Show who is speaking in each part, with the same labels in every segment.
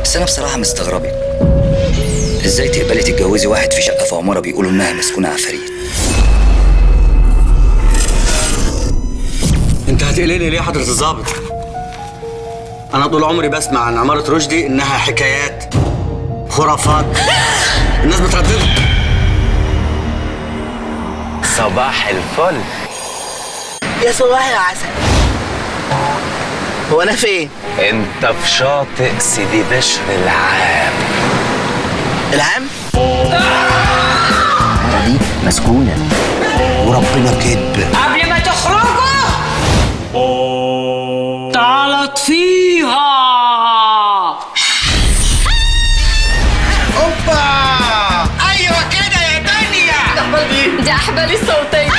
Speaker 1: بس انا بصراحه مستغربك ازاي تقبلي تتجوزي واحد في شقه في عماره بيقولوا انها مسكونه عفاريت
Speaker 2: انت هتقلقني ليه يا حضرة الظابط؟ أنا طول عمري بسمع عن عمارة رشدي إنها حكايات خرافات الناس بترددها
Speaker 3: صباح الفل
Speaker 4: يا صباح يا عسل هو انا فين
Speaker 3: انت في شاطئ سيدي بشر العام
Speaker 4: العام
Speaker 1: دي مسكونه
Speaker 2: وربنا كذب
Speaker 5: قبل ما تخرجوا تعالى اطفيها
Speaker 6: دي احبالي الصوتيه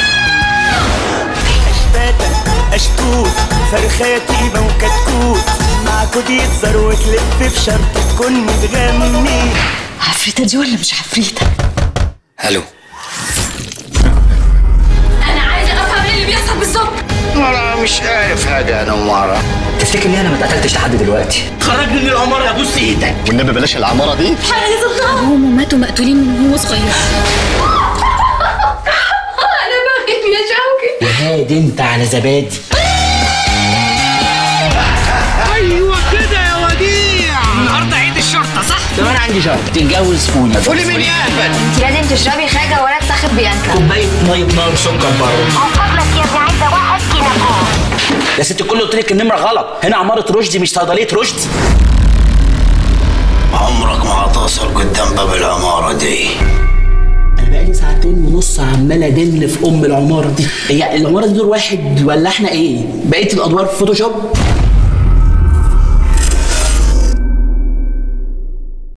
Speaker 7: اشتوت فرخاتي وكتكوت مع كود يتزر وتلف في شرط تكون متغني
Speaker 6: عفريتة دي ولا مش عفريتة؟
Speaker 1: الو
Speaker 6: انا عايزة افهم ايه اللي بيحصل بالظبط
Speaker 4: انا مش عارف حاجه انا ومارا
Speaker 1: تفتكر ليه انا ما اتقتلتش لحد دلوقتي
Speaker 4: خرجني من العماره ابوس ايدك
Speaker 2: والنبي بلاش العمارة دي
Speaker 6: ابوهم وماتوا مقتولين من وهو صغير انا بخاف يا شوقي
Speaker 4: هادي انت على زبادي
Speaker 5: ايوه كده يا وديع النهارده عيد الشرطه صح؟
Speaker 4: طب انا عندي شرط تتجوز فوني فولي مين يا اهبل
Speaker 6: انت لازم تشربي حاجة ولا تاخد بيانكا
Speaker 4: كوبايه ميه نار سكر بره
Speaker 6: من فضلك يا ابني عايزة واحد كيلو
Speaker 4: يا ست الكل قلت لك النمره غلط هنا عماره رشدي مش صيدليه رشدي
Speaker 2: عمرك ما هتصل قدام باب العمارة دي
Speaker 4: انا بقالي ساعتين ونص عمال ادن في ام العماره دي هي العماره دي دور واحد ولا احنا ايه بقيه الادوار فوتوشوب